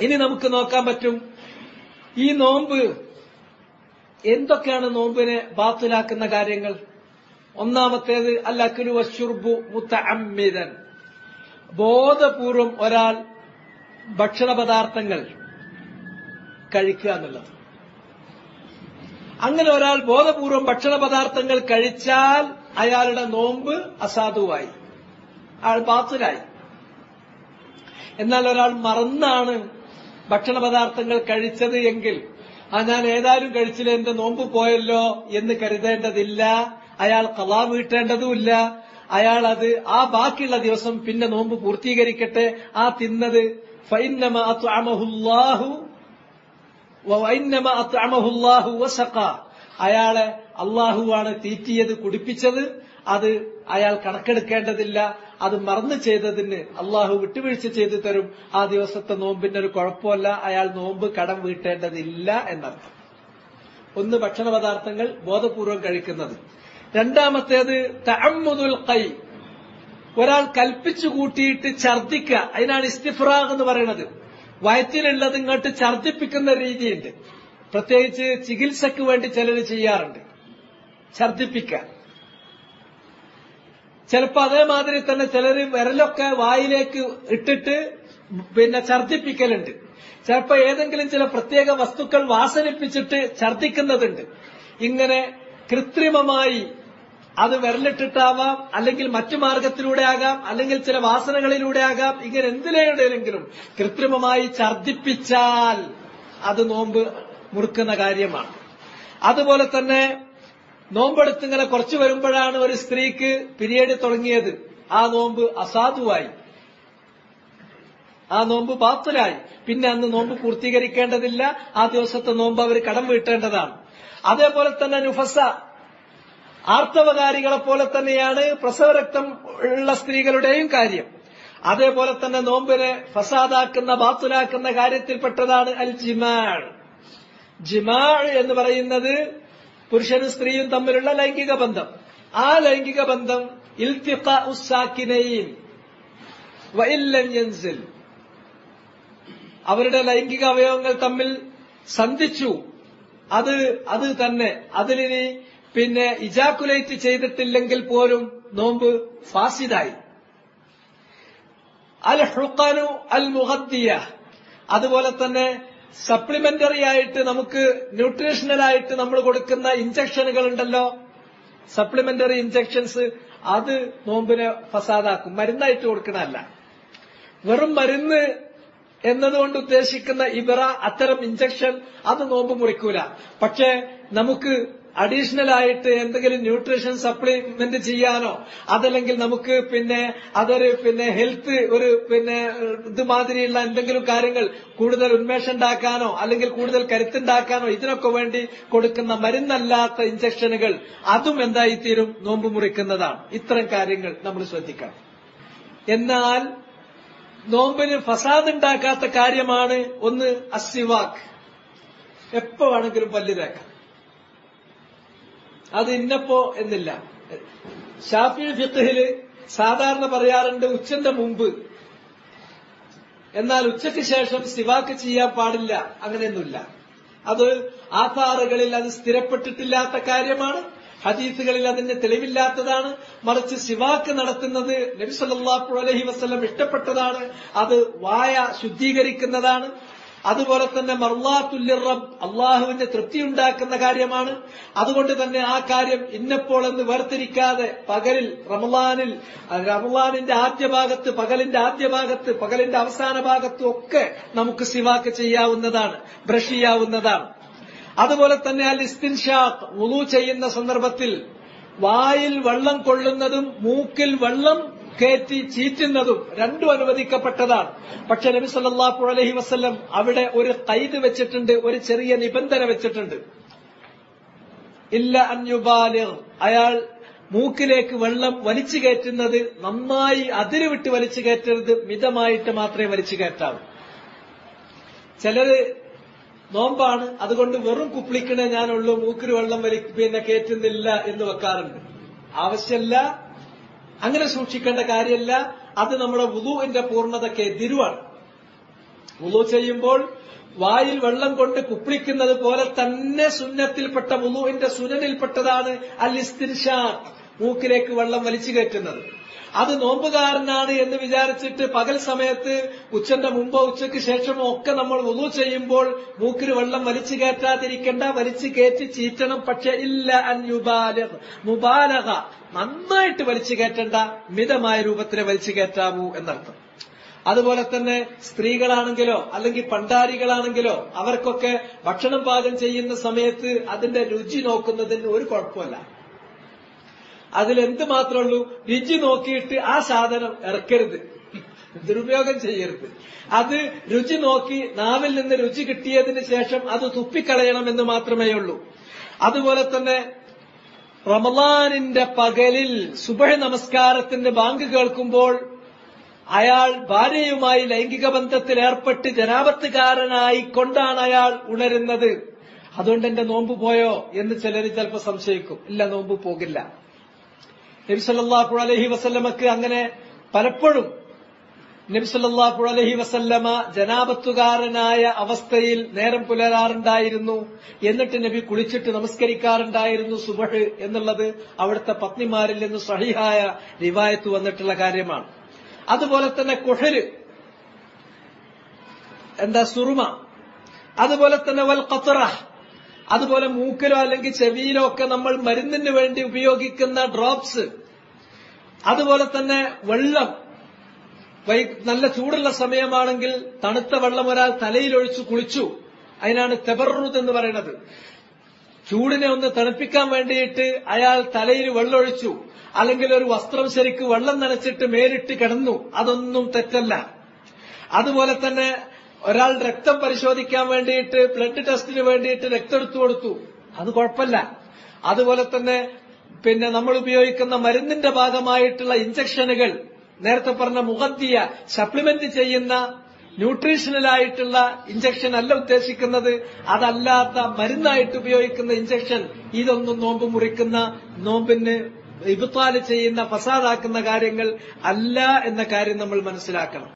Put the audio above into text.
ഇനി നമുക്ക് നോക്കാൻ പറ്റും ഈ നോമ്പ് എന്തൊക്കെയാണ് നോമ്പിനെ ബാത്തിലാക്കുന്ന കാര്യങ്ങൾ ഒന്നാമത്തേത് അല്ലക്കുലു വശുർബു മുത്തഅമ്മിദൻ ബോധപൂർവം ഒരാൾ ഭക്ഷണ പദാർത്ഥങ്ങൾ കഴിക്കുക എന്നുള്ളത് അങ്ങനെ ഒരാൾ ബോധപൂർവം ഭക്ഷണ പദാർത്ഥങ്ങൾ കഴിച്ചാൽ അയാളുടെ നോമ്പ് അസാധുവായി അയാൾ ബാത്തിലായി എന്നാൽ ഒരാൾ മറന്നാണ് ഭക്ഷണ പദാർത്ഥങ്ങൾ കഴിച്ചത് എങ്കിൽ ആ ഞാൻ ഏതായാലും കഴിച്ചില്ല എന്റെ നോമ്പ് പോയല്ലോ എന്ന് കരുതേണ്ടതില്ല അയാൾ കലാ വീട്ടേണ്ടതുമില്ല അയാൾ അത് ആ ബാക്കിയുള്ള ദിവസം പിന്നെ നോമ്പ് പൂർത്തീകരിക്കട്ടെ ആ തിന്നത് ഫൈന്നമ അത്അമഹുല്ലാഹു വൈന്നമ അത്അമഹുല്ലാഹു വസഖ അയാളെ അള്ളാഹുവാണ് തീറ്റിയത് കുടിപ്പിച്ചത് അത് അയാൾ കണക്കെടുക്കേണ്ടതില്ല അത് മറന്നു ചെയ്തതിന് അള്ളാഹു വിട്ടുവീഴ്ച ചെയ്തു തരും ആ ദിവസത്തെ നോമ്പിന്റെ ഒരു കുഴപ്പമല്ല അയാൾ നോമ്പ് കടം വീട്ടേണ്ടതില്ല എന്നർത്ഥം ഒന്ന് ഭക്ഷണ പദാർത്ഥങ്ങൾ ബോധപൂർവം കഴിക്കുന്നത് രണ്ടാമത്തേത് തഅമ്മുദുൽ കൈ ഒരാൾ കൽപ്പിച്ചു കൂട്ടിയിട്ട് ഛർദിക്കുക അതിനാണ് ഇസ്തിഫ്രാഖ് എന്ന് പറയുന്നത് വയറ്റിലുള്ളത് ഇങ്ങോട്ട് ഛർദിപ്പിക്കുന്ന രീതിയുണ്ട് പ്രത്യേകിച്ച് ചികിത്സക്ക് വേണ്ടി ചിലർ ചെയ്യാറുണ്ട് ഛർദിപ്പിക്കുക ചിലപ്പോ അതേമാതിരി തന്നെ ചിലർ വിരലൊക്കെ വായിലേക്ക് ഇട്ടിട്ട് പിന്നെ ഛർദിപ്പിക്കലുണ്ട് ചിലപ്പോ ഏതെങ്കിലും ചില പ്രത്യേക വസ്തുക്കൾ വാസനിപ്പിച്ചിട്ട് ഛർദിക്കുന്നതുണ്ട് ഇങ്ങനെ കൃത്രിമമായി അത് വിരലിട്ടിട്ടാവാം അല്ലെങ്കിൽ മറ്റു മാർഗത്തിലൂടെ ആകാം അല്ലെങ്കിൽ ചില വാസനകളിലൂടെ ആകാം ഇങ്ങനെ എന്തിലേടെങ്കിലും കൃത്രിമമായി ഛർദിപ്പിച്ചാൽ അത് നോമ്പ് മുറുക്കുന്ന കാര്യമാണ് അതുപോലെ തന്നെ നോമ്പെടുത്ത് ഇങ്ങനെ കുറച്ചു വരുമ്പോഴാണ് ഒരു സ്ത്രീക്ക് പിരീഡ് തുടങ്ങിയത് ആ നോമ്പ് അസാധുവായി ആ നോമ്പ് ബാത്തുലായി പിന്നെ അന്ന് നോമ്പ് പൂർത്തീകരിക്കേണ്ടതില്ല ആ ദിവസത്തെ നോമ്പ് അവർ കടം വീട്ടേണ്ടതാണ് അതേപോലെ തന്നെ നുഫസ ആർത്തവകാരികളെ പോലെ തന്നെയാണ് പ്രസവരക്തം ഉള്ള സ്ത്രീകളുടെയും കാര്യം അതേപോലെ തന്നെ നോമ്പിനെ ഫസാദാക്കുന്ന ബാത്തുലാക്കുന്ന കാര്യത്തിൽപ്പെട്ടതാണ് അൽ ജിമാൾ ജിമാൾ എന്ന് പറയുന്നത് പുരുഷനും സ്ത്രീയും തമ്മിലുള്ള ലൈംഗിക ബന്ധം ആ ലൈംഗിക ബന്ധം ഇൽത്തിഖ ഉസാക്കിനെയും യൻസിൽ അവരുടെ ലൈംഗിക അവയവങ്ങൾ തമ്മിൽ സന്ധിച്ചു അത് അത് തന്നെ അതിലിനി പിന്നെ ഇജാക്കുലേറ്റ് ചെയ്തിട്ടില്ലെങ്കിൽ പോലും നോമ്പ് ഫാസിദായി അൽ ഹുഖാനു അൽ മുഹദ്ദിയ അതുപോലെ തന്നെ സപ്ലിമെന്ററി ആയിട്ട് നമുക്ക് ന്യൂട്രീഷണൽ ആയിട്ട് നമ്മൾ കൊടുക്കുന്ന ഇഞ്ചക്ഷനുകൾ ഉണ്ടല്ലോ സപ്ലിമെന്ററി ഇഞ്ചക്ഷൻസ് അത് നോമ്പിനെ ഫസാദാക്കും മരുന്നായിട്ട് കൊടുക്കണമല്ല വെറും മരുന്ന് എന്നതുകൊണ്ട് ഉദ്ദേശിക്കുന്ന ഇബറ അത്തരം ഇഞ്ചക്ഷൻ അത് നോമ്പ് മുറിക്കൂല പക്ഷേ നമുക്ക് അഡീഷണൽ ആയിട്ട് എന്തെങ്കിലും ന്യൂട്രീഷൻ സപ്ലിമെന്റ് ചെയ്യാനോ അതല്ലെങ്കിൽ നമുക്ക് പിന്നെ അതൊരു പിന്നെ ഹെൽത്ത് ഒരു പിന്നെ ഇതുമാതിരിയുള്ള എന്തെങ്കിലും കാര്യങ്ങൾ കൂടുതൽ ഉന്മേഷം ഉണ്ടാക്കാനോ അല്ലെങ്കിൽ കൂടുതൽ കരുത്തുണ്ടാക്കാനോ ഇതിനൊക്കെ വേണ്ടി കൊടുക്കുന്ന മരുന്നല്ലാത്ത ഇഞ്ചക്ഷനുകൾ അതും എന്തായിത്തീരും നോമ്പ് മുറിക്കുന്നതാണ് ഇത്തരം കാര്യങ്ങൾ നമ്മൾ ശ്രദ്ധിക്കണം എന്നാൽ നോമ്പിന് ഫസാദ് ഉണ്ടാക്കാത്ത കാര്യമാണ് ഒന്ന് അസിവാക്ക് എപ്പോ വേണമെങ്കിലും പല്ല് തേക്കാം അത് ഇന്നപ്പോ എന്നില്ല ഷാഫി ഫിഖില് സാധാരണ പറയാറുണ്ട് ഉച്ചന്റെ മുമ്പ് എന്നാൽ ഉച്ചയ്ക്ക് ശേഷം സിവാക്ക് ചെയ്യാൻ പാടില്ല അങ്ങനെയൊന്നുമില്ല അത് ആധാറുകളിൽ അത് സ്ഥിരപ്പെട്ടിട്ടില്ലാത്ത കാര്യമാണ് ഹദീസുകളിൽ അതിന്റെ തെളിവില്ലാത്തതാണ് മറിച്ച് സിവാക്ക് നടത്തുന്നത് നബി സല്ലല്ലാഹു അലൈഹി വസല്ലം ഇഷ്ടപ്പെട്ടതാണ് അത് വായ ശുദ്ധീകരിക്കുന്നതാണ് അതുപോലെ തന്നെ മർലാത്തുല്യ റബ്ബ് അള്ളാഹുവിന്റെ തൃപ്തി ഉണ്ടാക്കുന്ന കാര്യമാണ് അതുകൊണ്ട് തന്നെ ആ കാര്യം ഇന്നപ്പോൾ എന്ന് വേർതിരിക്കാതെ പകലിൽ റമലാനിൽ റമലാനിന്റെ ആദ്യ ഭാഗത്ത് പകലിന്റെ ആദ്യ ഭാഗത്ത് പകലിന്റെ അവസാന ഭാഗത്തും ഒക്കെ നമുക്ക് സിവാക്ക് ചെയ്യാവുന്നതാണ് ബ്രഷ് ചെയ്യാവുന്നതാണ് അതുപോലെ തന്നെ അൽ ഇസ്തിൻഷാഖ് വുളു ചെയ്യുന്ന സന്ദർഭത്തിൽ വായിൽ വെള്ളം കൊള്ളുന്നതും മൂക്കിൽ വെള്ളം കയറ്റി ചീറ്റുന്നതും രണ്ടും അനുവദിക്കപ്പെട്ടതാണ് പക്ഷെ നബി സല്ലല്ലാഹു അലൈഹി വസല്ലം അവിടെ ഒരു കൈത് വെച്ചിട്ടുണ്ട് ഒരു ചെറിയ നിബന്ധന വെച്ചിട്ടുണ്ട് ഇല്ല അന്യുബാലിർ അയാൾ മൂക്കിലേക്ക് വെള്ളം വലിച്ചു കയറ്റുന്നത് നന്നായി അതിരുവിട്ട് വലിച്ചു കയറ്റരുത് മിതമായിട്ട് മാത്രമേ വലിച്ചു കയറ്റാവൂ ചിലര് നോമ്പാണ് അതുകൊണ്ട് വെറും കുപ്പിളിക്കണേ ഞാനുള്ളൂ മൂക്കിന് വെള്ളം വലി പിന്നെ കയറ്റുന്നില്ല എന്ന് വെക്കാറുണ്ട് ആവശ്യമല്ല അങ്ങനെ സൂക്ഷിക്കേണ്ട കാര്യമല്ല അത് നമ്മുടെ വുതുവിന്റെ പൂർണ്ണതയ്ക്ക് എതിരുവാണ് വുളു ചെയ്യുമ്പോൾ വായിൽ വെള്ളം കൊണ്ട് കുപ്പിളിക്കുന്നത് പോലെ തന്നെ സുന്നത്തിൽപ്പെട്ട വുളുവിന്റെ സുനനിൽപ്പെട്ടതാണ് അൽ ഇസ്തിൻഷാഖ് മൂക്കിലേക്ക് വെള്ളം വലിച്ചു കയറ്റുന്നത് അത് നോമ്പുകാരനാണ് എന്ന് വിചാരിച്ചിട്ട് പകൽ സമയത്ത് ഉച്ചന്റെ മുമ്പോ ഉച്ചയ്ക്ക് ശേഷമോ ഒക്കെ നമ്മൾ വുളു ചെയ്യുമ്പോൾ മൂക്കിൽ വെള്ളം വലിച്ചു കയറ്റാതിരിക്കണ്ട വലിച്ചു കയറ്റി ചീറ്റണം പക്ഷെ ഇല്ല അൻ യുബാലക മുബാലക നന്നായിട്ട് വലിച്ചു കയറ്റണ്ട മിതമായ രൂപത്തിലെ വലിച്ചു കയറ്റാവൂ എന്നർത്ഥം അതുപോലെ തന്നെ സ്ത്രീകളാണെങ്കിലോ അല്ലെങ്കിൽ പണ്ടാരികളാണെങ്കിലോ അവർക്കൊക്കെ ഭക്ഷണം പാകം ചെയ്യുന്ന സമയത്ത് അതിന്റെ രുചി നോക്കുന്നതിന് ഒരു കുഴപ്പമില്ല അതിലെന്ത് മാത്രമേ ഉള്ളൂ രുചി നോക്കിയിട്ട് ആ സാധനം ഇറക്കരുത് ദുരുപയോഗം ചെയ്യരുത് അത് രുചി നോക്കി നാവിൽ നിന്ന് രുചി കിട്ടിയതിന് ശേഷം അത് തുപ്പിക്കളയണമെന്ന് മാത്രമേ ഉള്ളൂ അതുപോലെ തന്നെ റമലാനിന്റെ പകലിൽ സുബഹ നമസ്കാരത്തിന്റെ ബാങ്ക് കേൾക്കുമ്പോൾ അയാൾ ഭാര്യയുമായി ലൈംഗിക ബന്ധത്തിൽ ഏർപ്പെട്ട് ജനാപത്തുകാരനായി കൊണ്ടാണ് അയാൾ ഉണരുന്നത് അതുകൊണ്ട് എന്റെ നോമ്പ് പോയോ എന്ന് ചിലർ ചിലപ്പോൾ സംശയിക്കും ഇല്ല നോമ്പ് പോകില്ല നബിസല്ലാഹു അലഹി വസല്ലമക്ക് അങ്ങനെ പലപ്പോഴും നബിസല്ലാഹു അലഹി വസല്ലമ ജനാപത്തുകാരനായ അവസ്ഥയിൽ നേരം പുലരാറുണ്ടായിരുന്നു എന്നിട്ട് നബി കുളിച്ചിട്ട് നമസ്കരിക്കാറുണ്ടായിരുന്നു സുബഹ് എന്നുള്ളത് അവിടുത്തെ പത്നിമാരിൽ നിന്ന് സഹിഹായ റിവായത്ത് വന്നിട്ടുള്ള കാര്യമാണ് അതുപോലെ തന്നെ കുഹര് എന്താ സുറുമ അതുപോലെ തന്നെ വൽ ഖത്തറ അതുപോലെ മൂക്കിലോ അല്ലെങ്കിൽ ചെവിയിലോ ഒക്കെ നമ്മൾ മരുന്നിന് വേണ്ടി ഉപയോഗിക്കുന്ന ഡ്രോപ്സ് അതുപോലെ തന്നെ വെള്ളം വൈ നല്ല ചൂടുള്ള സമയമാണെങ്കിൽ തണുത്ത വെള്ളം ഒരാൾ തലയിലൊഴിച്ചു കുളിച്ചു അതിനാണ് തെബറുദ് എന്ന് പറയുന്നത് ചൂടിനെ ഒന്ന് തണുപ്പിക്കാൻ വേണ്ടിയിട്ട് അയാൾ തലയിൽ വെള്ളമൊഴിച്ചു അല്ലെങ്കിൽ ഒരു വസ്ത്രം ശരിക്ക് വെള്ളം നനച്ചിട്ട് മേലിട്ട് കിടന്നു അതൊന്നും തെറ്റല്ല അതുപോലെ തന്നെ ഒരാൾ രക്തം പരിശോധിക്കാൻ വേണ്ടിയിട്ട് ബ്ലഡ് ടെസ്റ്റിന് വേണ്ടിയിട്ട് രക്തം എടുത്തു കൊടുത്തു അത് കുഴപ്പമില്ല അതുപോലെ തന്നെ പിന്നെ നമ്മൾ ഉപയോഗിക്കുന്ന മരുന്നിന്റെ ഭാഗമായിട്ടുള്ള ഇഞ്ചക്ഷനുകൾ നേരത്തെ പറഞ്ഞ മുഖദ്ദിയ സപ്ലിമെന്റ് ചെയ്യുന്ന ന്യൂട്രീഷണലായിട്ടുള്ള ഇഞ്ചക്ഷൻ അല്ല ഉദ്ദേശിക്കുന്നത് അതല്ലാത്ത മരുന്നായിട്ട് ഉപയോഗിക്കുന്ന ഇഞ്ചക്ഷൻ ഇതൊന്നും നോമ്പ് മുറിക്കുന്ന നോമ്പിന് ഇബുത്താല് ചെയ്യുന്ന ഫസാദാക്കുന്ന കാര്യങ്ങൾ അല്ല എന്ന കാര്യം നമ്മൾ മനസ്സിലാക്കണം